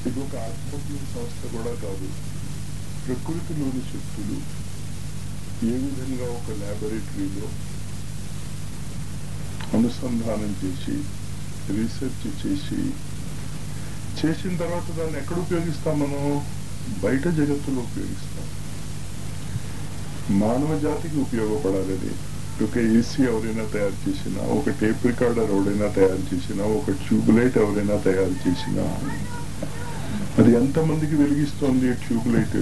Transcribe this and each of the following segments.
ఇది ఒక ఆత్మజ్ఞ సంస్థ కూడా కాదు ప్రకృతిలోని శక్తులు ఏ విధంగా ఒక ల్యాబొరేటరీలో అనుసంధానం చేసి రీసెర్చ్ చేసి చేసిన తర్వాత దాన్ని ఎక్కడ ఉపయోగిస్తాం మనం బయట జగత్తులో ఉపయోగిస్తాం మానవ జాతికి ఉపయోగపడాలని ఒక ఏసీ ఎవరైనా తయారు చేసినా ఒక టేప్ రికార్డర్ ఎవరైనా తయారు చేసినా ఒక ట్యూబ్ లైట్ ఎవరైనా తయారు చేసినా అది ఎంతమందికి వెలిగిస్తోంది ట్యూబ్ లైట్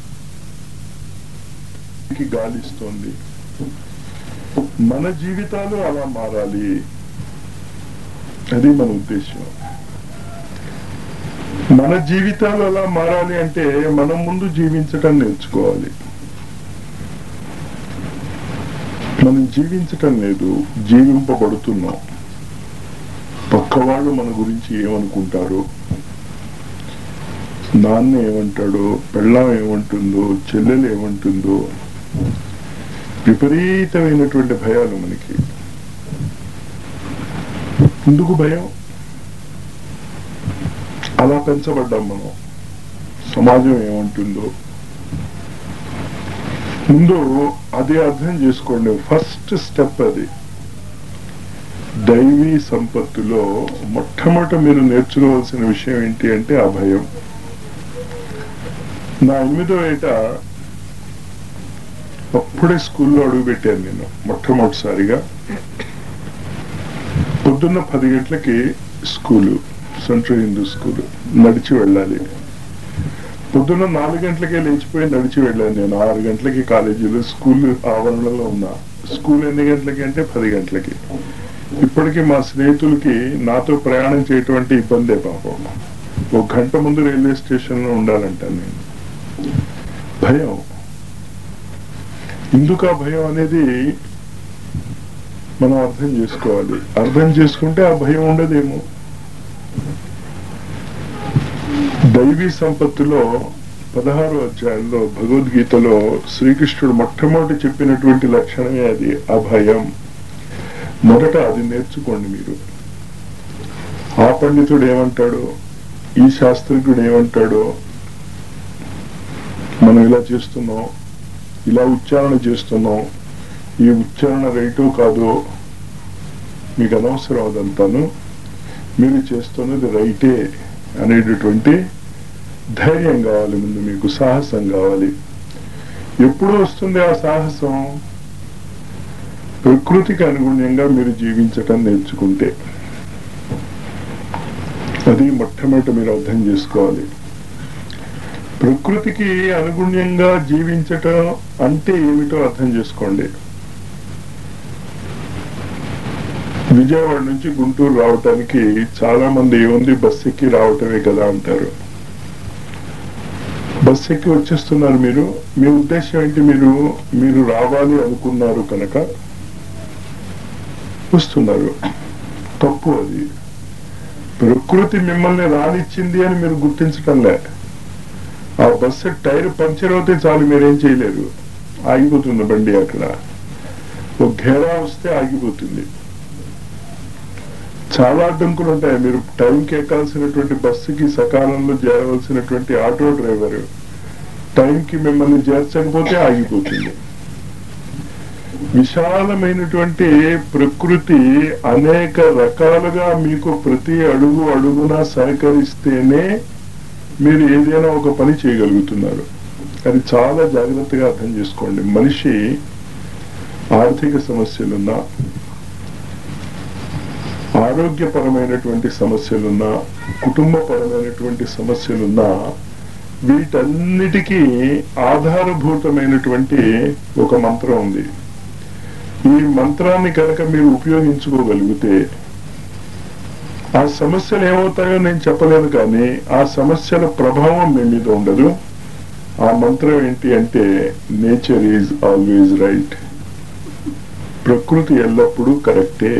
గాలి ఇస్తోంది మన జీవితాలు అలా మారాలి అది మన ఉద్దేశం మన జీవితాలు అలా మారాలి అంటే మనం ముందు జీవించటం నేర్చుకోవాలి మనం జీవించటం లేదు జీవింపబడుతున్నాం పక్కవాళ్ళు మన గురించి ఏమనుకుంటారు నాన్న ఏమంటాడో పెళ్ళాం ఏమంటుందో చెల్లెలు ఏమంటుందో విపరీతమైనటువంటి భయాలు మనకి ఎందుకు భయం అలా పెంచబడ్డాం మనం సమాజం ఏమంటుందో ముందు అది అర్థం చేసుకోండి ఫస్ట్ స్టెప్ అది దైవీ సంపత్తులో మొట్టమొదట మీరు నేర్చుకోవాల్సిన విషయం ఏంటి అంటే ఆ భయం నా ఎనిమిదో ఏట అప్పుడే స్కూల్లో అడుగుపెట్టాను నేను మొట్టమొదటిసారిగా పొద్దున్న పది గంటలకి స్కూలు సెంట్రల్ హిందూ స్కూలు నడిచి వెళ్ళాలి పొద్దున్న నాలుగు గంటలకే లేచిపోయి నడిచి వెళ్ళాను నేను ఆరు గంటలకి కాలేజీలో స్కూల్ ఆవరణలో ఉన్నా స్కూల్ ఎన్ని గంటలకి అంటే పది గంటలకి ఇప్పటికీ మా స్నేహితులకి నాతో ప్రయాణం చేయటువంటి ఇబ్బందే పాపం ఒక గంట ముందు రైల్వే స్టేషన్ లో ఉండాలంటాను నేను భయం ఎందుకు ఆ భయం అనేది మనం అర్థం చేసుకోవాలి అర్థం చేసుకుంటే ఆ భయం ఉండదేమో దైవీ సంపత్తిలో పదహారు అధ్యాయంలో భగవద్గీతలో శ్రీకృష్ణుడు మొట్టమొదటి చెప్పినటువంటి లక్షణమే అది అభయం మొదట అది నేర్చుకోండి మీరు ఆ పండితుడు ఏమంటాడో ఈ శాస్త్రజ్ఞుడు ఏమంటాడో మనం ఇలా చేస్తున్నాం ఇలా ఉచ్చారణ చేస్తున్నాం ఈ ఉచ్చారణ రైటో కాదో మీకు అనవసరం అదంతాను మీరు చేస్తున్నది రైటే అనేటటువంటి ధైర్యం కావాలి ముందు మీకు సాహసం కావాలి ఎప్పుడు వస్తుంది ఆ సాహసం ప్రకృతికి అనుగుణ్యంగా మీరు జీవించటం నేర్చుకుంటే అది మొట్టమొదటి మీరు అర్థం చేసుకోవాలి ప్రకృతికి అనుగుణ్యంగా జీవించటం అంటే ఏమిటో అర్థం చేసుకోండి విజయవాడ నుంచి గుంటూరు రావటానికి చాలా మంది ఏముంది బస్ ఎక్కి రావటమే కదా అంటారు బస్ ఎక్కి వచ్చేస్తున్నారు మీరు మీ ఉద్దేశం ఏంటి మీరు మీరు రావాలి అనుకున్నారు కనుక వస్తున్నారు తప్పు అది ప్రకృతి మిమ్మల్ని రానిచ్చింది అని మీరు గుర్తించటంలే ఆ బస్సు టైర్ పంచర్ అవుతే చాలు మీరేం చేయలేరు ఆగిపోతుంది బండి అక్కడ ఒక ఘేరా వస్తే ఆగిపోతుంది చాలా అడ్డంకులు ఉంటాయి మీరు టైంకి ఎక్కాల్సినటువంటి బస్సుకి సకాలంలో చేరవలసినటువంటి ఆటో డ్రైవర్ టైంకి మిమ్మల్ని చేర్చకపోతే ఆగిపోతుంది విశాలమైనటువంటి ప్రకృతి అనేక రకాలుగా మీకు ప్రతి అడుగు అడుగున సహకరిస్తేనే మీరు ఏదైనా ఒక పని చేయగలుగుతున్నారు అది చాలా జాగ్రత్తగా అర్థం చేసుకోండి మనిషి ఆర్థిక సమస్యలున్నా ఆరోగ్యపరమైనటువంటి సమస్యలున్నా కుటుంబపరమైనటువంటి సమస్యలున్నా వీటన్నిటికీ ఆధారభూతమైనటువంటి ఒక మంత్రం ఉంది ఈ మంత్రాన్ని కనుక మీరు ఉపయోగించుకోగలిగితే ఆ సమస్యలు ఏమవుతాయో నేను చెప్పలేను కానీ ఆ సమస్యల ప్రభావం మీ మీద ఉండదు ఆ మంత్రం ఏంటి అంటే నేచర్ ఈజ్ ఆల్వేజ్ రైట్ ప్రకృతి ఎల్లప్పుడూ కరెక్టే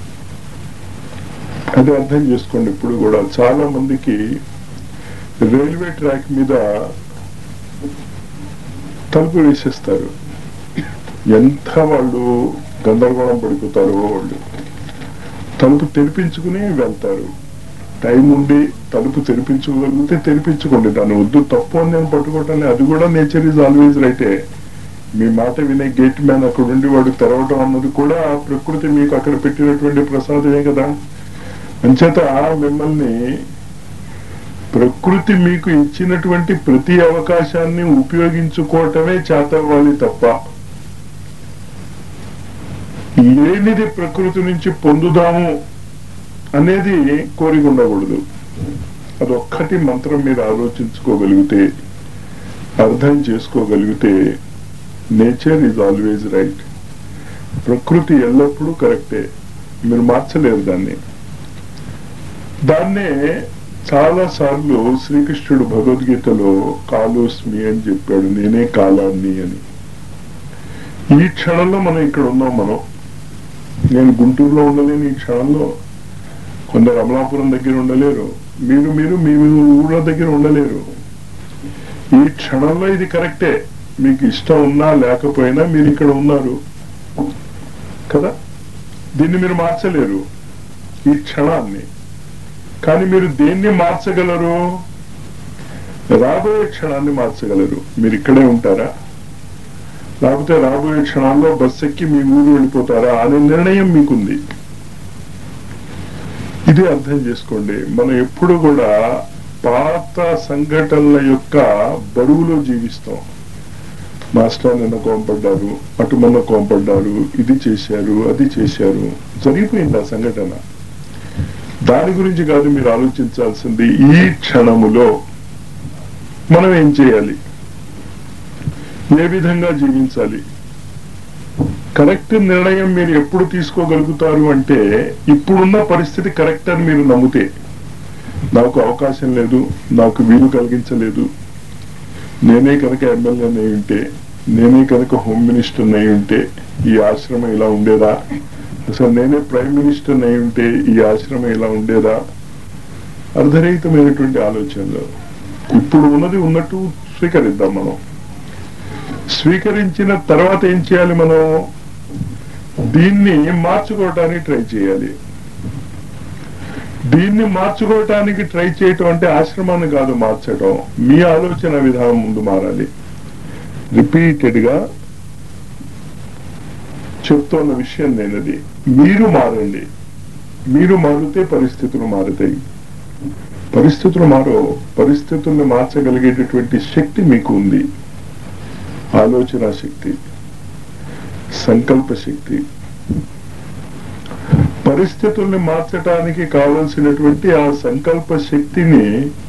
అది అర్థం చేసుకోండి ఇప్పుడు కూడా చాలా మందికి రైల్వే ట్రాక్ మీద తలుపు వేసేస్తారు ఎంత వాళ్ళు గందరగోళం పడిపోతారో వాళ్ళు తలుపు తెరిపించుకుని వెళ్తారు టైం ఉండి తలుపు తెరిపించుకోగలిగితే తెరిపించుకోండి దాన్ని వద్దు తప్పు అని నేను పట్టుకోవటం లేదు. అది కూడా నేచర్ ఈజ్ ఆల్వేజ్ రైటే మీ మాట వినే గేట్ మ్యాన్ అక్కడ ఉండి వాడు తెరవటం అన్నది కూడా ప్రకృతి మీకు అక్కడ పెట్టినటువంటి ప్రసాదమే కదా అంచేత మిమ్మల్ని ప్రకృతి మీకు ఇచ్చినటువంటి ప్రతి అవకాశాన్ని ఉపయోగించుకోవటమే చేతవ్వాలి తప్ప లేనిది ప్రకృతి నుంచి పొందుదాము అనేది కోరిక ఉండకూడదు అదొక్కటి మంత్రం మీద ఆలోచించుకోగలిగితే అర్థం చేసుకోగలిగితే నేచర్ ఈజ్ ఆల్వేజ్ రైట్ ప్రకృతి ఎల్లప్పుడూ కరెక్టే మీరు మార్చలేరు దాన్ని దాన్నే చాలా సార్లు శ్రీకృష్ణుడు భగవద్గీతలో కాలోస్మి అని చెప్పాడు నేనే కాలాన్ని అని ఈ క్షణంలో మనం ఇక్కడ ఉన్నాం మనం నేను గుంటూరులో ఉండలేని ఈ క్షణంలో కొందరు అమలాపురం దగ్గర ఉండలేరు మీరు మీరు మీ మీ ఊళ్ళ దగ్గర ఉండలేరు ఈ క్షణంలో ఇది కరెక్టే మీకు ఇష్టం ఉన్నా లేకపోయినా మీరు ఇక్కడ ఉన్నారు కదా దీన్ని మీరు మార్చలేరు ఈ క్షణాన్ని కానీ మీరు దేన్ని మార్చగలరు రాబోయే క్షణాన్ని మార్చగలరు మీరు ఇక్కడే ఉంటారా లేకపోతే రాబోయే క్షణాల్లో బస్ ఎక్కి మీ ఊరు వెళ్ళిపోతారా అనే నిర్ణయం మీకుంది ఇది అర్థం చేసుకోండి మనం ఎప్పుడు కూడా పాత సంఘటనల యొక్క బరువులో జీవిస్తాం మాస్టర్ నిన్న కోంపడ్డారు అటు మొన్న కోంపడ్డారు ఇది చేశారు అది చేశారు జరిగిపోయింది ఆ సంఘటన దాని గురించి కాదు మీరు ఆలోచించాల్సింది ఈ క్షణములో మనం ఏం చేయాలి ఏ విధంగా జీవించాలి కరెక్ట్ నిర్ణయం మీరు ఎప్పుడు తీసుకోగలుగుతారు అంటే ఇప్పుడున్న పరిస్థితి కరెక్ట్ అని మీరు నమ్మితే నాకు అవకాశం లేదు నాకు వీలు కలిగించలేదు నేనే కనుక ఎమ్మెల్యే అయి ఉంటే నేనే కనుక హోమ్ మినిస్టర్ అయి ఉంటే ఈ ఆశ్రమం ఇలా ఉండేదా అసలు నేనే ప్రైమ్ మినిస్టర్ అయి ఉంటే ఈ ఆశ్రమం ఇలా ఉండేదా అర్ధరహితమైనటువంటి ఆలోచనలు ఇప్పుడు ఉన్నది ఉన్నట్టు స్వీకరిద్దాం మనం స్వీకరించిన తర్వాత ఏం చేయాలి మనం దీన్ని మార్చుకోవటానికి ట్రై చేయాలి దీన్ని మార్చుకోవటానికి ట్రై చేయటం అంటే ఆశ్రమాన్ని కాదు మార్చడం మీ ఆలోచన విధానం ముందు మారాలి రిపీటెడ్ గా చెప్తున్న విషయం నేనది మీరు మారండి మీరు మారితే పరిస్థితులు మారుతాయి పరిస్థితులు మారో పరిస్థితుల్ని మార్చగలిగేటటువంటి శక్తి మీకు ఉంది ఆలోచన శక్తి సంకల్ప శక్తి పరిస్థితుల్ని మార్చడానికి కావలసినటువంటి ఆ సంకల్ప శక్తిని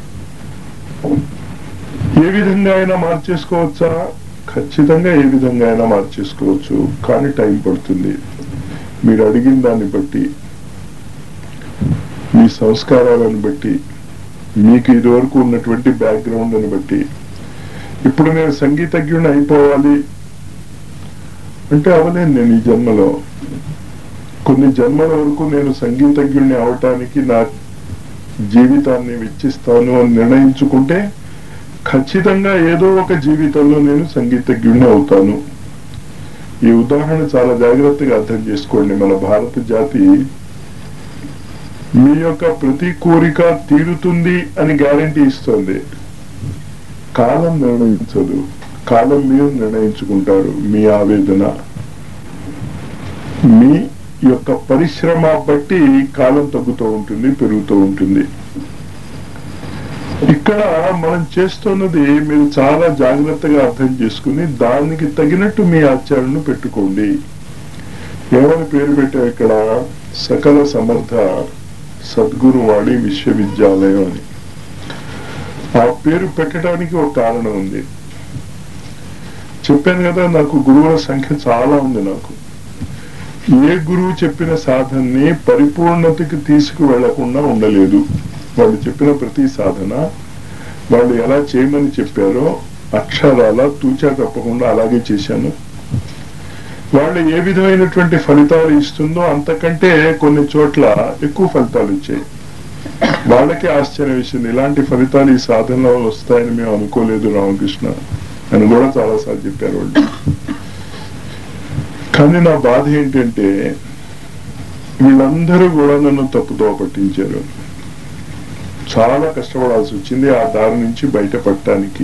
ఏ విధంగా అయినా మార్చేసుకోవచ్చా ఖచ్చితంగా ఏ విధంగా అయినా మార్చేసుకోవచ్చు కానీ టైం పడుతుంది మీరు అడిగిన దాన్ని బట్టి మీ సంస్కారాలను బట్టి మీకు ఇదివరకు ఉన్నటువంటి బ్యాక్గ్రౌండ్ అని బట్టి ఇప్పుడు నేను సంగీతజ్ఞుని అయిపోవాలి అంటే అవలేను నేను ఈ జన్మలో కొన్ని జన్మల వరకు నేను సంగీతజ్ఞుడిని అవటానికి నా జీవితాన్ని వెచ్చిస్తాను అని నిర్ణయించుకుంటే ఖచ్చితంగా ఏదో ఒక జీవితంలో నేను సంగీతజ్ఞుడిని అవుతాను ఈ ఉదాహరణ చాలా జాగ్రత్తగా అర్థం చేసుకోండి మన భారత జాతి మీ యొక్క ప్రతి కోరిక తీరుతుంది అని గ్యారంటీ ఇస్తుంది కాలం నిర్ణయించదు కాలం మీరు నిర్ణయించుకుంటారు మీ ఆవేదన మీ యొక్క పరిశ్రమ బట్టి కాలం తగ్గుతూ ఉంటుంది పెరుగుతూ ఉంటుంది ఇక్కడ మనం చేస్తున్నది మీరు చాలా జాగ్రత్తగా అర్థం చేసుకుని దానికి తగినట్టు మీ ఆచారణను పెట్టుకోండి ఏమని పేరు పెట్టాం ఇక్కడ సకల సమర్థ సద్గురువాడి విశ్వవిద్యాలయం అని ఆ పేరు పెట్టడానికి ఒక కారణం ఉంది చెప్పాను కదా నాకు గురువుల సంఖ్య చాలా ఉంది నాకు ఏ గురువు చెప్పిన సాధనని పరిపూర్ణతకి తీసుకువెళ్లకుండా ఉండలేదు వాళ్ళు చెప్పిన ప్రతి సాధన వాళ్ళు ఎలా చేయమని చెప్పారో అక్షరాల తూచా తప్పకుండా అలాగే చేశాను వాళ్ళు ఏ విధమైనటువంటి ఫలితాలు ఇస్తుందో అంతకంటే కొన్ని చోట్ల ఎక్కువ ఫలితాలు ఇచ్చాయి వాళ్ళకే ఆశ్చర్యం వేసింది ఇలాంటి ఫలితాలు ఈ సాధనలో వస్తాయని మేము అనుకోలేదు రామకృష్ణ అని కూడా చాలాసార్లు చెప్పారు వాళ్ళు కానీ నా బాధ ఏంటంటే వీళ్ళందరూ కూడా నన్ను తప్పుదో పట్టించారు చాలా కష్టపడాల్సి వచ్చింది ఆ దారి నుంచి బయటపడటానికి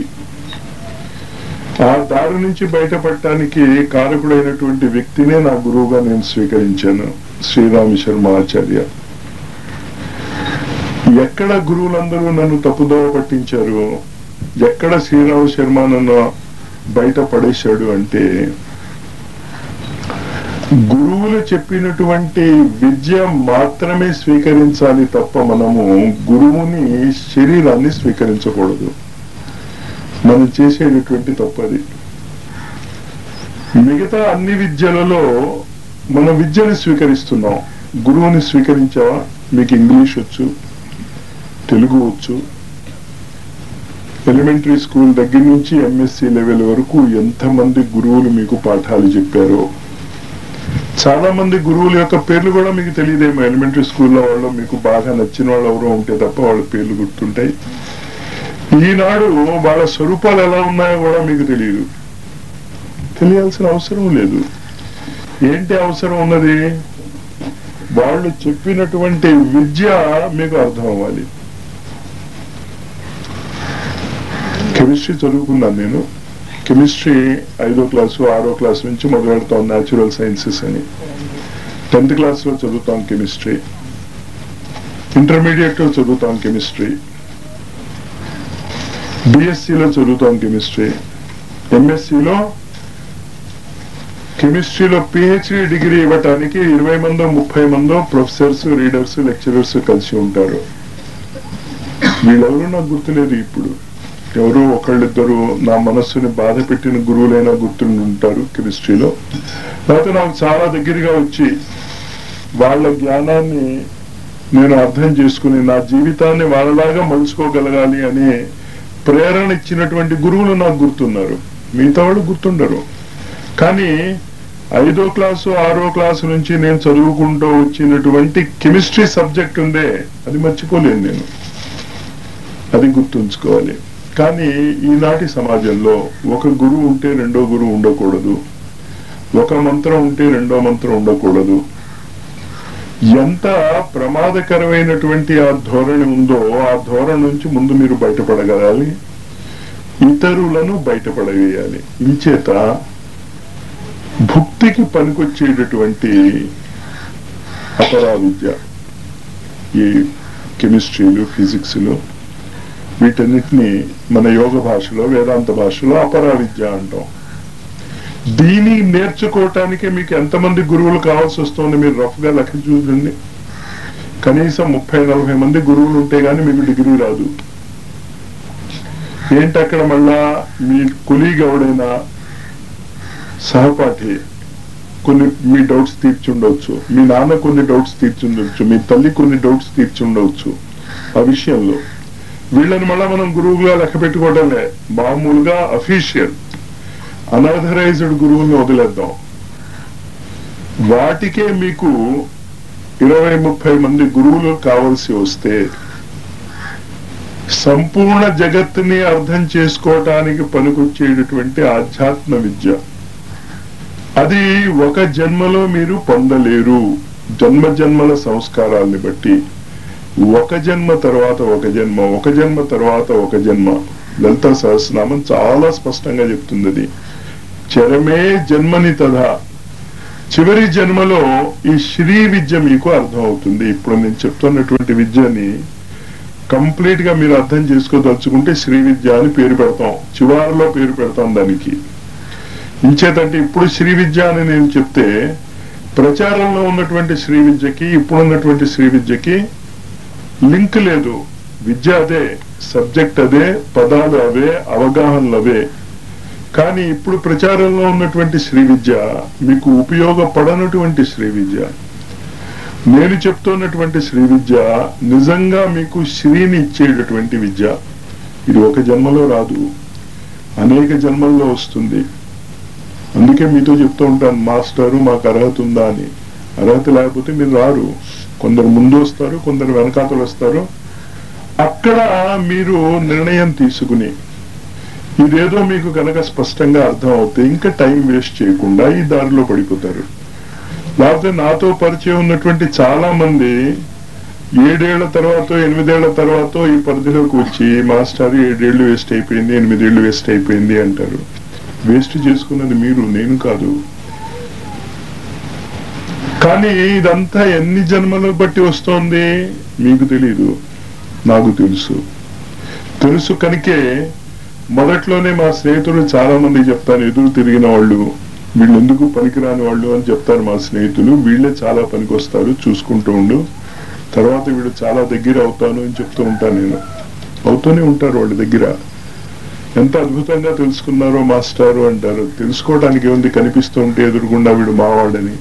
ఆ దారి నుంచి బయటపడటానికి కారకుడైనటువంటి వ్యక్తినే నా గురువుగా నేను స్వీకరించాను శ్రీరామ శర్మ ఆచార్య ఎక్కడ గురువులందరూ నన్ను తప్పుదోవ పట్టించారు ఎక్కడ శ్రీరామ శర్మ నన్ను బయట పడేశాడు అంటే గురువులు చెప్పినటువంటి విద్య మాత్రమే స్వీకరించాలి తప్ప మనము గురువుని శరీరాన్ని స్వీకరించకూడదు మనం చేసేటటువంటి తప్పది మిగతా అన్ని విద్యలలో మన విద్యని స్వీకరిస్తున్నాం గురువుని స్వీకరించావా మీకు ఇంగ్లీష్ వచ్చు తెలుగు వచ్చు ఎలిమెంటరీ స్కూల్ దగ్గర నుంచి ఎంఎస్సి లెవెల్ వరకు ఎంతమంది గురువులు మీకు పాఠాలు చెప్పారో చాలా మంది గురువుల యొక్క పేర్లు కూడా మీకు తెలియదేమో ఎలిమెంటరీ స్కూల్లో వాళ్ళు మీకు బాగా నచ్చిన వాళ్ళు ఎవరో ఉంటే తప్ప వాళ్ళ పేర్లు గుర్తుంటాయి ఈనాడు వాళ్ళ స్వరూపాలు ఎలా ఉన్నాయో కూడా మీకు తెలియదు తెలియాల్సిన అవసరం లేదు ఏంటి అవసరం ఉన్నది వాళ్ళు చెప్పినటువంటి విద్య మీకు అర్థం అవ్వాలి కెమిస్ట్రీ చదువుకున్నాను నేను కెమిస్ట్రీ ఐదో క్లాసు ఆరో క్లాస్ నుంచి మొదలు పెడతాం న్యాచురల్ సైన్సెస్ అని టెన్త్ క్లాస్లో చదువుతాం కెమిస్ట్రీ ఇంటర్మీడియట్లో చదువుతాం కెమిస్ట్రీ బిఎస్సిలో చదువుతాం కెమిస్ట్రీ ఎంఎస్సిలో కెమిస్ట్రీలో పిహెచ్డి డిగ్రీ ఇవ్వటానికి ఇరవై మందో ముప్పై మందో ప్రొఫెసర్స్ రీడర్స్ లెక్చరర్స్ కలిసి ఉంటారు వీళ్ళెవరూ నాకు గుర్తులేదు ఇప్పుడు ఎవరో ఒకళ్ళిద్దరు నా మనస్సుని బాధ పెట్టిన గురువులైనా గుర్తుండి ఉంటారు కెమిస్ట్రీలో లేకపోతే నాకు చాలా దగ్గరగా వచ్చి వాళ్ళ జ్ఞానాన్ని నేను అర్థం చేసుకుని నా జీవితాన్ని వాళ్ళలాగా మలుచుకోగలగాలి అనే ప్రేరణ ఇచ్చినటువంటి గురువులు నాకు గుర్తున్నారు మిగతా వాళ్ళు గుర్తుండరు కానీ ఐదో క్లాసు ఆరో క్లాసు నుంచి నేను చదువుకుంటూ వచ్చినటువంటి కెమిస్ట్రీ సబ్జెక్ట్ ఉందే అది మర్చిపోలేను నేను అది గుర్తుంచుకోవాలి కానీ ఈనాటి సమాజంలో ఒక గురువు ఉంటే రెండో గురువు ఉండకూడదు ఒక మంత్రం ఉంటే రెండో మంత్రం ఉండకూడదు ఎంత ప్రమాదకరమైనటువంటి ఆ ధోరణి ఉందో ఆ ధోరణి నుంచి ముందు మీరు బయటపడగలాలి ఇతరులను బయటపడవేయాలి ఇంచేత భుక్తికి పనికొచ్చేటటువంటి అపరా విద్య ఈ కెమిస్ట్రీలు ఫిజిక్స్లు వీటన్నిటిని మన యోగ భాషలో వేదాంత భాషలో అపరా విద్య అంటాం దీన్ని నేర్చుకోవటానికే మీకు ఎంతమంది గురువులు కావాల్సి వస్తుంది మీరు రఫ్ గా లెక్క చూడండి కనీసం ముప్పై నలభై మంది గురువులు ఉంటే గానీ మీకు డిగ్రీ రాదు ఏంటి అక్కడ మళ్ళా మీ కొలీగ్ ఎవడైనా సహపాఠి కొన్ని మీ డౌట్స్ తీర్చుండవచ్చు మీ నాన్న కొన్ని డౌట్స్ తీర్చుండొచ్చు మీ తల్లి కొన్ని డౌట్స్ తీర్చుండవచ్చు ఆ విషయంలో వీళ్ళని మళ్ళా మనం గురువుగా లెక్క పెట్టుకోవడమే మామూలుగా అఫీషియల్ అనాథరైజ్డ్ గురువుని వదిలేద్దాం వాటికే మీకు ఇరవై ముప్పై మంది గురువులు కావలసి వస్తే సంపూర్ణ జగత్తుని అర్థం చేసుకోవటానికి పనికొచ్చేటటువంటి ఆధ్యాత్మ విద్య అది ఒక జన్మలో మీరు పొందలేరు జన్మ జన్మల సంస్కారాల్ని బట్టి ఒక జన్మ తర్వాత ఒక జన్మ ఒక జన్మ తర్వాత ఒక జన్మ లలిత సహస్రనామం చాలా స్పష్టంగా చెప్తుంది అది చరమే జన్మని తథా చివరి జన్మలో ఈ శ్రీ విద్య మీకు అర్థం అవుతుంది ఇప్పుడు నేను చెప్తున్నటువంటి విద్యని కంప్లీట్ గా మీరు అర్థం చేసుకోదలుచుకుంటే శ్రీ విద్య అని పేరు పెడతాం చివరిలో పేరు పెడతాం దానికి ఇంచేతంటే ఇప్పుడు శ్రీ విద్య అని నేను చెప్తే ప్రచారంలో ఉన్నటువంటి శ్రీ విద్యకి ఇప్పుడున్నటువంటి శ్రీ విద్యకి లింక్ లేదు విద్య అదే సబ్జెక్ట్ అదే పదాలు అవే అవగాహనలు అవే కానీ ఇప్పుడు ప్రచారంలో ఉన్నటువంటి శ్రీ విద్య మీకు ఉపయోగపడనటువంటి శ్రీ విద్య నేను చెప్తున్నటువంటి శ్రీ విద్య నిజంగా మీకు శ్రీని ఇచ్చేటటువంటి విద్య ఇది ఒక జన్మలో రాదు అనేక జన్మల్లో వస్తుంది అందుకే మీతో చెప్తూ ఉంటాను మాస్టరు మాకు అర్హత ఉందా అని అర్హత లేకపోతే మీరు రారు కొందరు ముందు వస్తారు కొందరు వెనకాతలు వస్తారు అక్కడ మీరు నిర్ణయం తీసుకుని ఇదేదో మీకు కనుక స్పష్టంగా అర్థం అవుతే ఇంకా టైం వేస్ట్ చేయకుండా ఈ దారిలో పడిపోతారు లేకపోతే నాతో పరిచయం ఉన్నటువంటి చాలా మంది ఏడేళ్ల తర్వాత ఎనిమిదేళ్ల తర్వాత ఈ పరిధిలోకి వచ్చి మాస్టర్ ఏడేళ్లు వేస్ట్ అయిపోయింది ఎనిమిదేళ్లు వేస్ట్ అయిపోయింది అంటారు వేస్ట్ చేసుకున్నది మీరు నేను కాదు కానీ ఇదంతా ఎన్ని జన్మలు బట్టి వస్తోంది మీకు తెలియదు నాకు తెలుసు తెలుసు కనుకే మొదట్లోనే మా స్నేహితులు చాలా మంది చెప్తాను ఎదురు తిరిగిన వాళ్ళు వీళ్ళు ఎందుకు పనికిరాని వాళ్ళు అని చెప్తారు మా స్నేహితులు వీళ్ళే చాలా పనికి వస్తారు చూసుకుంటూ ఉండు తర్వాత వీడు చాలా దగ్గర అవుతాను అని చెప్తూ ఉంటాను నేను అవుతూనే ఉంటారు వాళ్ళ దగ్గర ఎంత అద్భుతంగా తెలుసుకున్నారో మాస్టారు అంటారు తెలుసుకోవడానికి ఏముంది కనిపిస్తూ ఉంటే ఎదురుగుండా వీడు మావాడని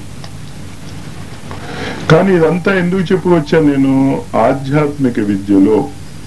కానీ ఇదంతా ఎందుకు చెప్పుకొచ్చాను నేను ఆధ్యాత్మిక విద్యలో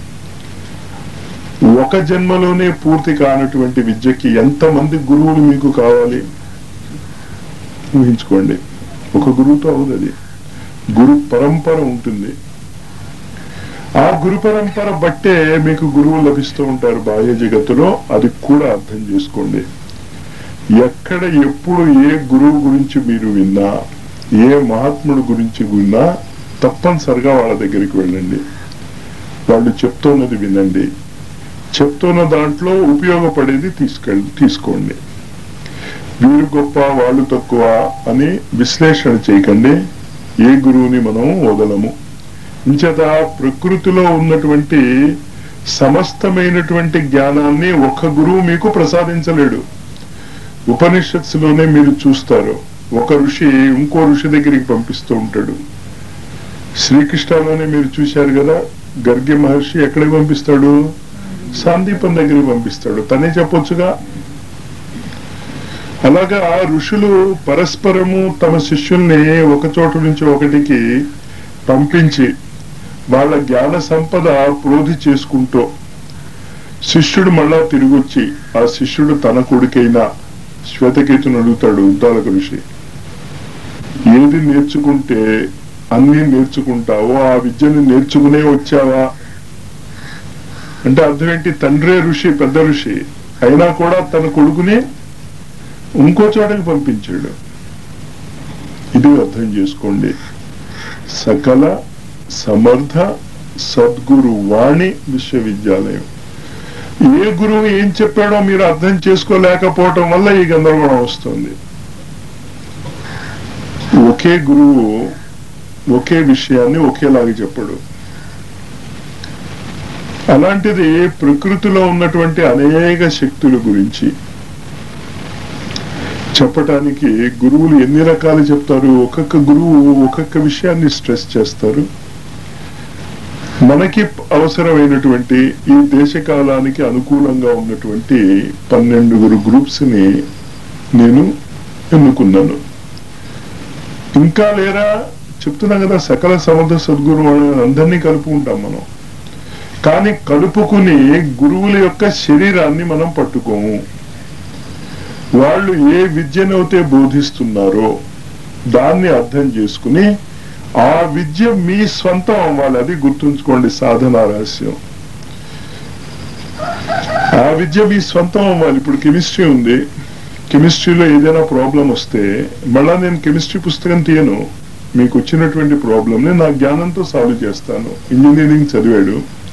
ఒక జన్మలోనే పూర్తి కానటువంటి విద్యకి ఎంతమంది గురువులు మీకు కావాలి ఊహించుకోండి ఒక గురువుతో అవుతుంది అది గురు పరంపర ఉంటుంది ఆ గురు పరంపర బట్టే మీకు గురువులు లభిస్తూ ఉంటారు బాహ్య జగత్తులో అది కూడా అర్థం చేసుకోండి ఎక్కడ ఎప్పుడు ఏ గురువు గురించి మీరు విన్నా ఏ మహాత్ముడు గురించి విన్నా తప్పనిసరిగా వాళ్ళ దగ్గరికి వెళ్ళండి వాళ్ళు చెప్తున్నది వినండి చెప్తున్న దాంట్లో ఉపయోగపడేది తీసుకెళ్ తీసుకోండి వీరు గొప్ప వాళ్ళు తక్కువ అని విశ్లేషణ చేయకండి ఏ గురువుని మనం వదలము ఇంచేత ప్రకృతిలో ఉన్నటువంటి సమస్తమైనటువంటి జ్ఞానాన్ని ఒక గురువు మీకు ప్రసాదించలేడు ఉపనిషత్తులోనే మీరు చూస్తారు ఒక ఋషి ఇంకో ఋషి దగ్గరికి పంపిస్తూ ఉంటాడు శ్రీకృష్ణలోనే మీరు చూశారు కదా గర్గి మహర్షి ఎక్కడికి పంపిస్తాడు సాందీపం దగ్గరికి పంపిస్తాడు తనే చెప్పొచ్చుగా అలాగా ఋషులు పరస్పరము తమ శిష్యుల్ని ఒక చోటు నుంచి ఒకటికి పంపించి వాళ్ళ జ్ఞాన సంపద ప్రోధి చేసుకుంటూ శిష్యుడు మళ్ళా తిరిగొచ్చి ఆ శిష్యుడు తన కొడుకైనా శ్వేతకేతుని అడుగుతాడు ఉద్దాలక ఋషి ఏది నేర్చుకుంటే అన్ని నేర్చుకుంటావో ఆ విద్యను నేర్చుకునే వచ్చావా అంటే అర్థం ఏంటి తండ్రే ఋషి పెద్ద ఋషి అయినా కూడా తన కొడుకుని ఇంకో చోటకి పంపించాడు ఇది అర్థం చేసుకోండి సకల సమర్థ సద్గురు వాణి విశ్వవిద్యాలయం ఏ గురువు ఏం చెప్పాడో మీరు అర్థం చేసుకోలేకపోవటం వల్ల ఈ గందరగోళం వస్తుంది ఒకే గురువు ఒకే విషయాన్ని ఒకేలాగా చెప్పడు అలాంటిది ప్రకృతిలో ఉన్నటువంటి అనేక శక్తుల గురించి చెప్పటానికి గురువులు ఎన్ని రకాలు చెప్తారు ఒక్కొక్క గురువు ఒక్కొక్క విషయాన్ని స్ట్రెస్ చేస్తారు మనకి అవసరమైనటువంటి ఈ దేశకాలానికి అనుకూలంగా ఉన్నటువంటి పన్నెండుగురు గ్రూప్స్ ని నేను ఎన్నుకున్నాను ఇంకా లేరా చెప్తున్నా కదా సకల సమర్థ సద్గురు అందరినీ కలుపుకుంటాం మనం కానీ కలుపుకుని గురువుల యొక్క శరీరాన్ని మనం పట్టుకోము వాళ్ళు ఏ విద్యనైతే బోధిస్తున్నారో దాన్ని అర్థం చేసుకుని ఆ విద్య మీ స్వంతం అవ్వాలి అది గుర్తుంచుకోండి సాధన రహస్యం ఆ విద్య మీ స్వంతం అవ్వాలి ఇప్పుడు కెమిస్ట్రీ ఉంది కెమిస్ట్రీలో ఏదైనా ప్రాబ్లం వస్తే మళ్ళా నేను కెమిస్ట్రీ పుస్తకం తీయను మీకు వచ్చినటువంటి ప్రాబ్లమ్ని నా జ్ఞానంతో సాల్వ్ చేస్తాను ఇంజనీరింగ్ చదివాడు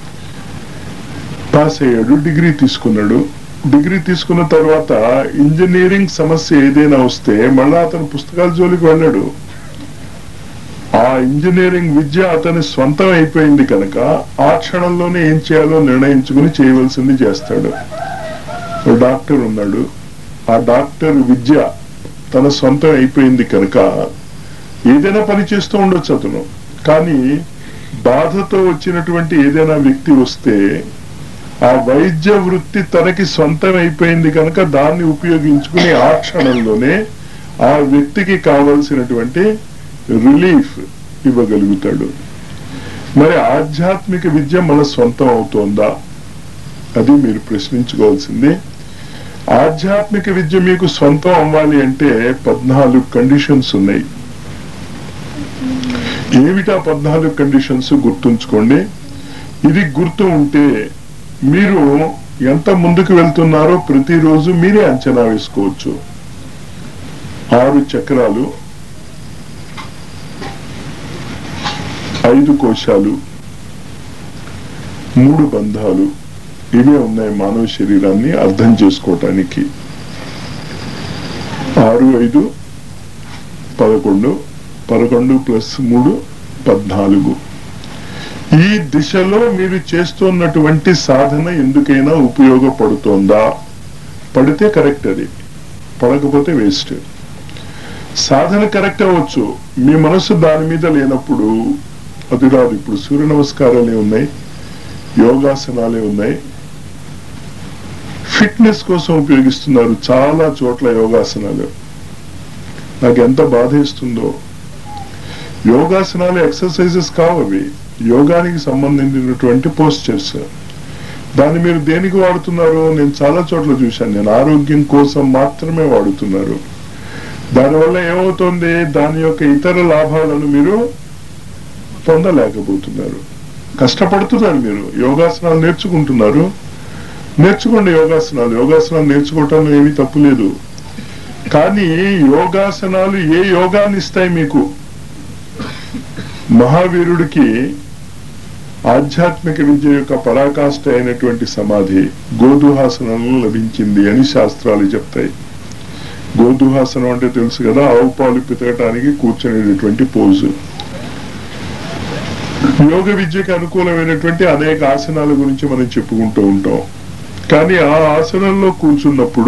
పాస్ అయ్యాడు డిగ్రీ తీసుకున్నాడు డిగ్రీ తీసుకున్న తర్వాత ఇంజనీరింగ్ సమస్య ఏదైనా వస్తే మళ్ళా అతను పుస్తకాల జోలికి వెళ్ళాడు ఆ ఇంజనీరింగ్ విద్య అతని స్వంతం అయిపోయింది కనుక ఆ క్షణంలోనే ఏం చేయాలో నిర్ణయించుకుని చేయవలసింది చేస్తాడు ఓ డాక్టర్ ఉన్నాడు ఆ డాక్టర్ విద్య తన సొంతం అయిపోయింది కనుక ఏదైనా పని చేస్తూ ఉండొచ్చు అతను కానీ బాధతో వచ్చినటువంటి ఏదైనా వ్యక్తి వస్తే ఆ వైద్య వృత్తి తనకి సొంతం అయిపోయింది కనుక దాన్ని ఉపయోగించుకుని ఆ క్షణంలోనే ఆ వ్యక్తికి కావలసినటువంటి రిలీఫ్ ఇవ్వగలుగుతాడు మరి ఆధ్యాత్మిక విద్య మన సొంతం అవుతోందా అది మీరు ప్రశ్నించుకోవాల్సింది ఆధ్యాత్మిక విద్య మీకు సొంతం అవ్వాలి అంటే పద్నాలుగు కండిషన్స్ ఉన్నాయి ఏమిటా పద్నాలుగు కండిషన్స్ గుర్తుంచుకోండి ఇది గుర్తు ఉంటే మీరు ఎంత ముందుకు వెళ్తున్నారో ప్రతిరోజు మీరే అంచనా వేసుకోవచ్చు ఆరు చక్రాలు ఐదు కోశాలు మూడు బంధాలు ఇవే ఉన్నాయి మానవ శరీరాన్ని అర్థం చేసుకోవటానికి ఆరు ఐదు పదకొండు పదకొండు ప్లస్ మూడు పద్నాలుగు ఈ దిశలో మీరు చేస్తున్నటువంటి సాధన ఎందుకైనా ఉపయోగపడుతోందా పడితే కరెక్ట్ అది పడకపోతే వేస్ట్ సాధన కరెక్ట్ అవ్వచ్చు మీ మనసు దాని మీద లేనప్పుడు అది రాదు ఇప్పుడు సూర్య నమస్కారాలే ఉన్నాయి యోగాసనాలే ఉన్నాయి ఫిట్నెస్ కోసం ఉపయోగిస్తున్నారు చాలా చోట్ల యోగాసనాలు నాకు ఎంత బాధేస్తుందో యోగాసనాలు ఎక్సర్సైజెస్ కావు అవి యోగానికి సంబంధించినటువంటి పోస్చర్స్ దాన్ని మీరు దేనికి వాడుతున్నారు నేను చాలా చోట్ల చూశాను నేను ఆరోగ్యం కోసం మాత్రమే వాడుతున్నారు దానివల్ల ఏమవుతుంది దాని యొక్క ఇతర లాభాలను మీరు పొందలేకపోతున్నారు కష్టపడుతున్నారు మీరు యోగాసనాలు నేర్చుకుంటున్నారు నేర్చుకోండి యోగాసనాలు యోగాసనాలు నేర్చుకోవటంలో ఏమీ తప్పు లేదు కానీ యోగాసనాలు ఏ యోగాన్ని ఇస్తాయి మీకు మహావీరుడికి ఆధ్యాత్మిక విద్య యొక్క పరాకాష్ఠ అయినటువంటి సమాధి గోధుహాసనంలో లభించింది అని శాస్త్రాలు చెప్తాయి గోధుహాసనం అంటే తెలుసు కదా ఆవు పాలు పితకటానికి కూర్చునేటటువంటి పోజు యోగ విద్యకు అనుకూలమైనటువంటి అనేక ఆసనాల గురించి మనం చెప్పుకుంటూ ఉంటాం కానీ ఆ ఆసనంలో కూర్చున్నప్పుడు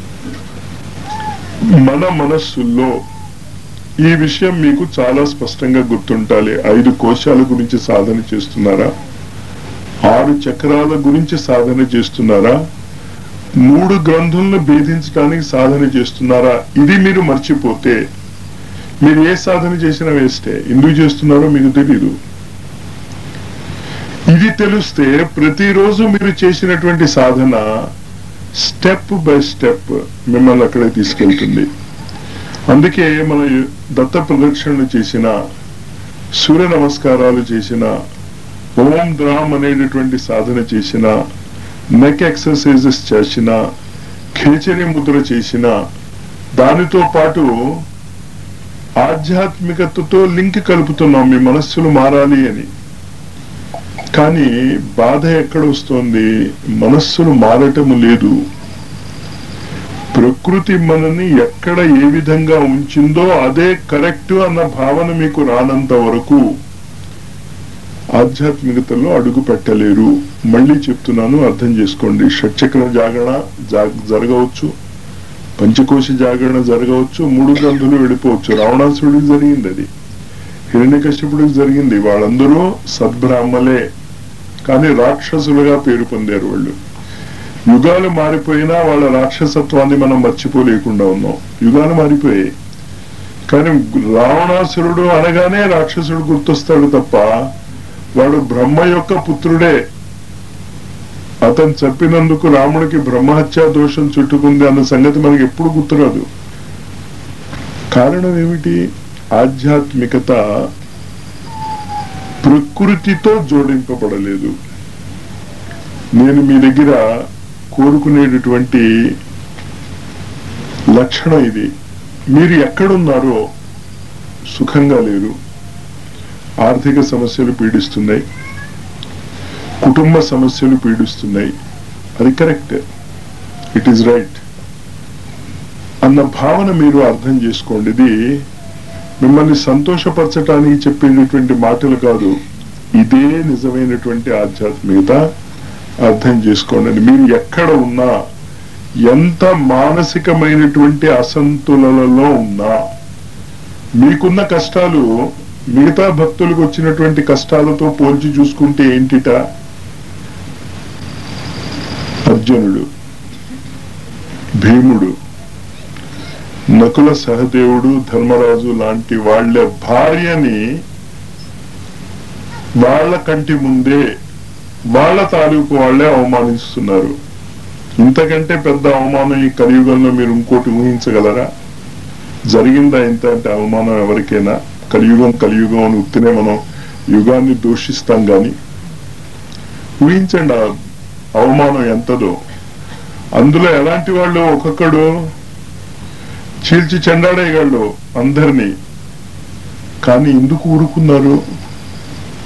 మన మనస్సుల్లో ఈ విషయం మీకు చాలా స్పష్టంగా గుర్తుంటాలి ఐదు కోశాల గురించి సాధన చేస్తున్నారా ఆరు చక్రాల గురించి సాధన చేస్తున్నారా మూడు గ్రంథులను భేదించడానికి సాధన చేస్తున్నారా ఇది మీరు మర్చిపోతే మీరు ఏ సాధన చేసినా వేస్తే ఎందుకు చేస్తున్నారో మీకు తెలీదు ఇది తెలిస్తే ప్రతిరోజు మీరు చేసినటువంటి సాధన స్టెప్ బై స్టెప్ మిమ్మల్ని అక్కడే తీసుకెళ్తుంది అందుకే మన దత్త ప్రదక్షిణలు చేసిన సూర్య నమస్కారాలు చేసిన ఓం ద్రామ్ అనేటటువంటి సాధన చేసిన నెక్ ఎక్సర్సైజెస్ చేసిన ఖేచరి ముద్ర చేసిన దానితో పాటు ఆధ్యాత్మికతతో లింక్ కలుపుతున్నాం మీ మనస్సులు మారాలి అని కానీ బాధ ఎక్కడ వస్తోంది మనస్సులు మారటము లేదు ప్రకృతి మనని ఎక్కడ ఏ విధంగా ఉంచిందో అదే కరెక్ట్ అన్న భావన మీకు రానంత వరకు ఆధ్యాత్మికతలో అడుగు పెట్టలేరు మళ్ళీ చెప్తున్నాను అర్థం చేసుకోండి షట్చక్ర జాగరణ జరగవచ్చు పంచకోశ జాగరణ జరగవచ్చు మూడు గ్రంథులు వెళ్ళిపోవచ్చు రావణాసుడికి జరిగింది అది హిరణ్యకశ్యపుడికి జరిగింది వాళ్ళందరూ సద్బ్రాహ్మలే కానీ రాక్షసులుగా పేరు పొందారు వాళ్ళు యుగాలు మారిపోయినా వాళ్ళ రాక్షసత్వాన్ని మనం మర్చిపోలేకుండా ఉన్నాం యుగాలు మారిపోయాయి కానీ రావణాసురుడు అనగానే రాక్షసుడు గుర్తొస్తాడు తప్ప వాడు బ్రహ్మ యొక్క పుత్రుడే అతను చెప్పినందుకు రాముడికి బ్రహ్మహత్యా దోషం చుట్టుకుంది అన్న సంగతి మనకి ఎప్పుడు గుర్తురాదు కారణం ఏమిటి ఆధ్యాత్మికత ప్రకృతితో జోడింపబడలేదు నేను మీ దగ్గర కోరుకునేటటువంటి లక్షణం ఇది మీరు ఎక్కడున్నారో సుఖంగా లేరు ఆర్థిక సమస్యలు పీడిస్తున్నాయి కుటుంబ సమస్యలు పీడిస్తున్నాయి అది కరెక్ట్ ఇట్ ఈస్ రైట్ అన్న భావన మీరు అర్థం చేసుకోండి ఇది మిమ్మల్ని సంతోషపరచటానికి చెప్పేటటువంటి మాటలు కాదు ఇదే నిజమైనటువంటి ఆధ్యాత్మికత అర్థం చేసుకోండి మీరు ఎక్కడ ఉన్నా ఎంత మానసికమైనటువంటి అసంతులలో ఉన్నా మీకున్న కష్టాలు మిగతా భక్తులకు వచ్చినటువంటి కష్టాలతో పోల్చి చూసుకుంటే ఏంటిట అర్జునుడు భీముడు నకుల సహదేవుడు ధర్మరాజు లాంటి వాళ్ళ భార్యని వాళ్ళ కంటి ముందే వాళ్ళ తాలూకు వాళ్ళే అవమానిస్తున్నారు ఇంతకంటే పెద్ద అవమానం ఈ కలియుగంలో మీరు ఇంకోటి ఊహించగలరా జరిగిందా ఇంత అంటే అవమానం ఎవరికైనా కలియుగం కలియుగం అని ఉత్తినే మనం యుగాన్ని దూషిస్తాం గాని ఊహించండి ఆ అవమానం ఎంతదో అందులో ఎలాంటి వాళ్ళు ఒక్కొక్కడు చీల్చి చెండాడేయగలడు అందరినీ కానీ ఎందుకు ఊరుకున్నారు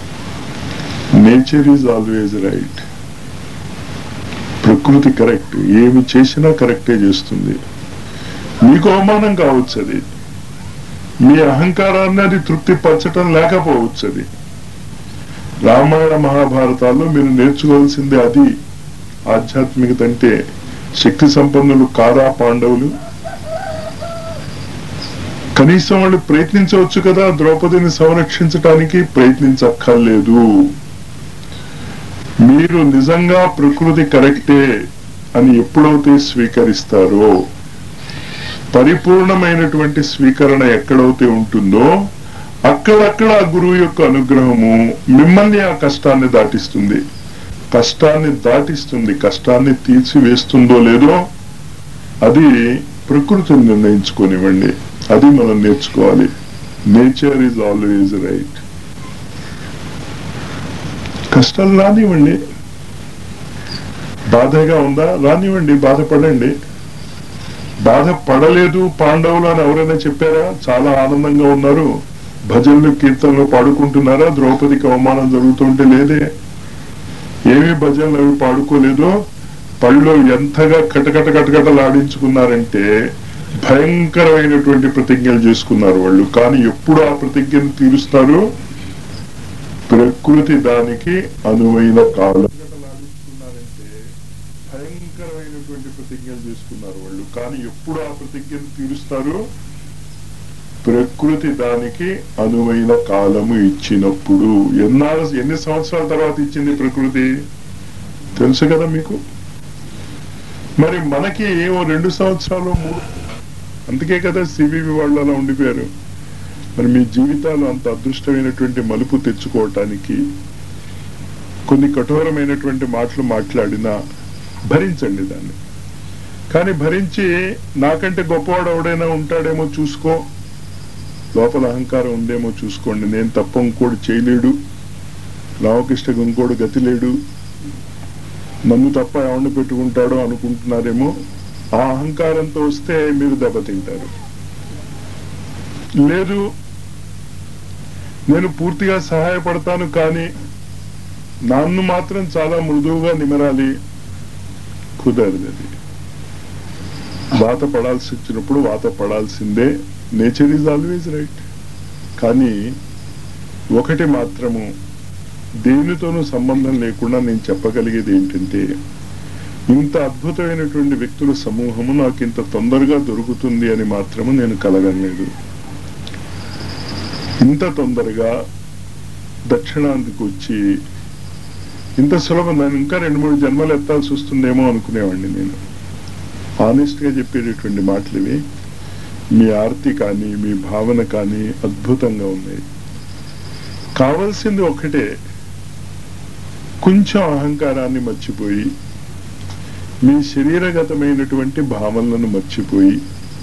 నేచర్ ఈజ్ ఆల్వేజ్ రైట్ ప్రకృతి కరెక్ట్ ఏమి చేసినా కరెక్టే చేస్తుంది మీకు అవమానం కావచ్చు అది మీ అహంకారాన్ని అది తృప్తి పరచటం లేకపోవచ్చు అది రామాయణ మహాభారతాల్లో మీరు నేర్చుకోవాల్సింది అది ఆధ్యాత్మికత అంటే శక్తి సంపన్నులు కారా పాండవులు కనీసం వాళ్ళు ప్రయత్నించవచ్చు కదా ద్రౌపదిని సంరక్షించటానికి ప్రయత్నించక్కర్లేదు మీరు నిజంగా ప్రకృతి కరెక్టే అని ఎప్పుడైతే స్వీకరిస్తారో పరిపూర్ణమైనటువంటి స్వీకరణ ఎక్కడైతే ఉంటుందో అక్కడక్కడ ఆ గురువు యొక్క అనుగ్రహము మిమ్మల్ని ఆ కష్టాన్ని దాటిస్తుంది కష్టాన్ని దాటిస్తుంది కష్టాన్ని తీర్చివేస్తుందో లేదో అది ప్రకృతిని నిర్ణయించుకోనివ్వండి అది మనం నేర్చుకోవాలి నేచర్ ఈజ్ ఆల్వేజ్ రైట్ కష్టాలు రానివ్వండి బాధగా ఉందా రానివ్వండి బాధపడండి బాధపడలేదు పాండవులు అని ఎవరైనా చెప్పారా చాలా ఆనందంగా ఉన్నారు భజనలు కీర్తనలు పాడుకుంటున్నారా ద్రౌపదికి అవమానం జరుగుతుంటే లేదే ఏమి భజనలు అవి పాడుకోలేదో పళ్ళు ఎంతగా కటకట కటకటలాడించుకున్నారంటే భయంకరమైనటువంటి ప్రతిజ్ఞలు చేసుకున్నారు వాళ్ళు కానీ ఎప్పుడు ఆ ప్రతిజ్ఞను తీరుస్తారు ప్రకృతి దానికి అనువైన కాలం భయంకరమైనటువంటి ప్రతిజ్ఞలు చేసుకున్నారు వాళ్ళు కానీ ఎప్పుడు ఆ ప్రతిజ్ఞను తీరుస్తారు ప్రకృతి దానికి అనువైన కాలము ఇచ్చినప్పుడు ఎన్నాళ్ళు ఎన్ని సంవత్సరాల తర్వాత ఇచ్చింది ప్రకృతి తెలుసు కదా మీకు మరి మనకి ఓ రెండు సంవత్సరాలు మూడు అందుకే కదా సివివి వాళ్ళు అలా ఉండిపోయారు మరి మీ జీవితాలు అంత అదృష్టమైనటువంటి మలుపు తెచ్చుకోవటానికి కొన్ని కఠోరమైనటువంటి మాటలు మాట్లాడినా భరించండి దాన్ని కానీ భరించి నాకంటే గొప్పవాడు ఎవడైనా ఉంటాడేమో చూసుకో లోపల అహంకారం ఉందేమో చూసుకోండి నేను తప్ప ఇంకోడు చేయలేడు రామకృష్ణకి ఇంకోడు గతి లేడు నన్ను తప్ప ఎవరిని పెట్టుకుంటాడో అనుకుంటున్నారేమో ఆ అహంకారంతో వస్తే మీరు దెబ్బతింటారు లేదు నేను పూర్తిగా సహాయపడతాను కానీ నన్ను మాత్రం చాలా మృదువుగా నిమరాలి కుదరదు అది వాత పడాల్సి వచ్చినప్పుడు వాత పడాల్సిందే నేచర్ ఈజ్ ఆల్వేజ్ రైట్ కానీ ఒకటి మాత్రము దేనితోనూ సంబంధం లేకుండా నేను చెప్పగలిగేది ఏంటంటే ఇంత అద్భుతమైనటువంటి వ్యక్తుల సమూహము నాకు ఇంత తొందరగా దొరుకుతుంది అని మాత్రము నేను కలగలేదు ఇంత తొందరగా దక్షిణాంతికి వచ్చి ఇంత సులభం నేను ఇంకా రెండు మూడు జన్మలు ఎత్తాల్సి వస్తుందేమో అనుకునేవాడిని నేను ఆనెస్ట్ గా చెప్పేటటువంటి మాటలు ఇవి మీ ఆర్తి కానీ మీ భావన కానీ అద్భుతంగా ఉన్నాయి కావలసింది ఒకటే కొంచెం అహంకారాన్ని మర్చిపోయి మీ శరీరగతమైనటువంటి భావనలను మర్చిపోయి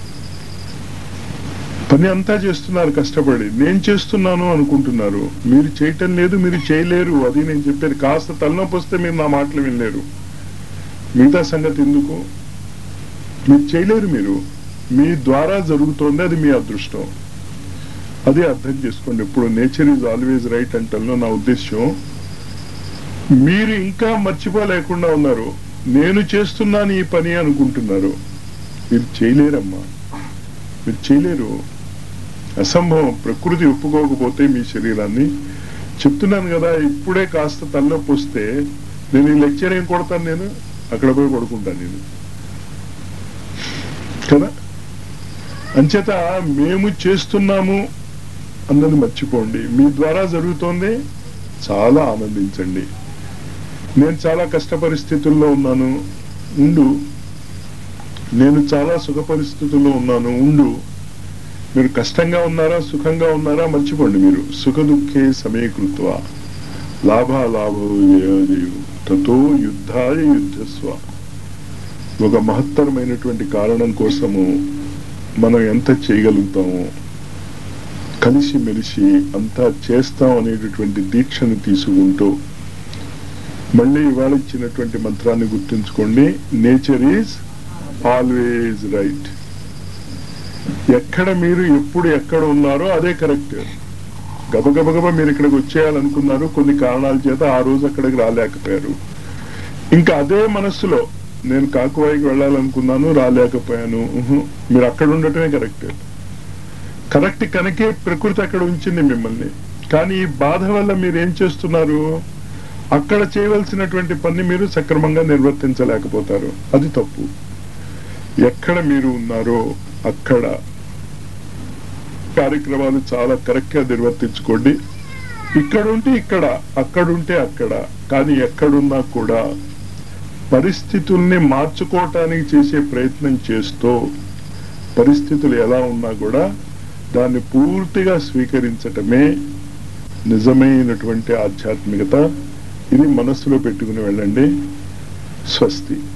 పని అంతా చేస్తున్నారు కష్టపడి నేను చేస్తున్నాను అనుకుంటున్నారు మీరు చేయటం లేదు మీరు చేయలేరు అది నేను చెప్పేది కాస్త తలనొప్పి వస్తే మీరు నా మాటలు వినలేరు మిగతా సంగతి ఎందుకు మీరు చేయలేరు మీరు మీ ద్వారా జరుగుతోంది అది మీ అదృష్టం అది అర్థం చేసుకోండి ఇప్పుడు నేచర్ ఈజ్ ఆల్వేజ్ రైట్ అంటల్లో నా ఉద్దేశం మీరు ఇంకా మర్చిపోలేకుండా ఉన్నారు నేను చేస్తున్నాను ఈ పని అనుకుంటున్నారు మీరు చేయలేరమ్మా మీరు చేయలేరు అసంభవం ప్రకృతి ఒప్పుకోకపోతే మీ శరీరాన్ని చెప్తున్నాను కదా ఇప్పుడే కాస్త తలనొప్పి వస్తే నేను ఈ లెక్చర్ ఏం కొడతాను నేను అక్కడ పోయి పడుకుంటాను నేను కదా అంచేత మేము చేస్తున్నాము అన్నది మర్చిపోండి మీ ద్వారా జరుగుతోంది చాలా ఆనందించండి నేను చాలా కష్ట పరిస్థితుల్లో ఉన్నాను ఉండు నేను చాలా సుఖ పరిస్థితుల్లో ఉన్నాను ఉండు మీరు కష్టంగా ఉన్నారా సుఖంగా ఉన్నారా మర్చిపోండి మీరు సుఖ దుఃఖే సమీకృత్వ లాభాలాభయు తతో యుద్ధాయ యుద్ధస్వ ఒక మహత్తరమైనటువంటి కారణం కోసము మనం ఎంత చేయగలుగుతామో కలిసి మెలిసి అంతా చేస్తాం అనేటటువంటి దీక్షను తీసుకుంటూ మళ్ళీ ఇవాళ ఇచ్చినటువంటి మంత్రాన్ని గుర్తుంచుకోండి నేచర్ ఈజ్ ఆల్వేజ్ రైట్ ఎక్కడ మీరు ఎప్పుడు ఎక్కడ ఉన్నారో అదే కరెక్ట్ గబగబగబ మీరు ఇక్కడికి వచ్చేయాలనుకున్నారు కొన్ని కారణాల చేత ఆ రోజు అక్కడికి రాలేకపోయారు ఇంకా అదే మనస్సులో నేను కాకువాయికి వెళ్ళాలనుకున్నాను రాలేకపోయాను ఉహు, మీరు అక్కడ ఉండటమే కరెక్ట్ కరెక్ట్ కనుకే ప్రకృతి అక్కడ ఉంచింది మిమ్మల్ని కానీ ఈ బాధ వల్ల మీరు ఏం చేస్తున్నారు అక్కడ చేయవలసినటువంటి పని మీరు సక్రమంగా నిర్వర్తించలేకపోతారు అది తప్పు ఎక్కడ మీరు ఉన్నారో అక్కడ కార్యక్రమాలు చాలా కరెక్ట్ గా నిర్వర్తించుకోండి ఇక్కడ ఉంటే ఇక్కడ అక్కడ ఉంటే అక్కడ కానీ ఎక్కడున్నా కూడా పరిస్థితుల్ని మార్చుకోవటానికి చేసే ప్రయత్నం చేస్తూ పరిస్థితులు ఎలా ఉన్నా కూడా దాన్ని పూర్తిగా స్వీకరించటమే నిజమైనటువంటి ఆధ్యాత్మికత ఇది మనస్సులో పెట్టుకుని వెళ్ళండి స్వస్తి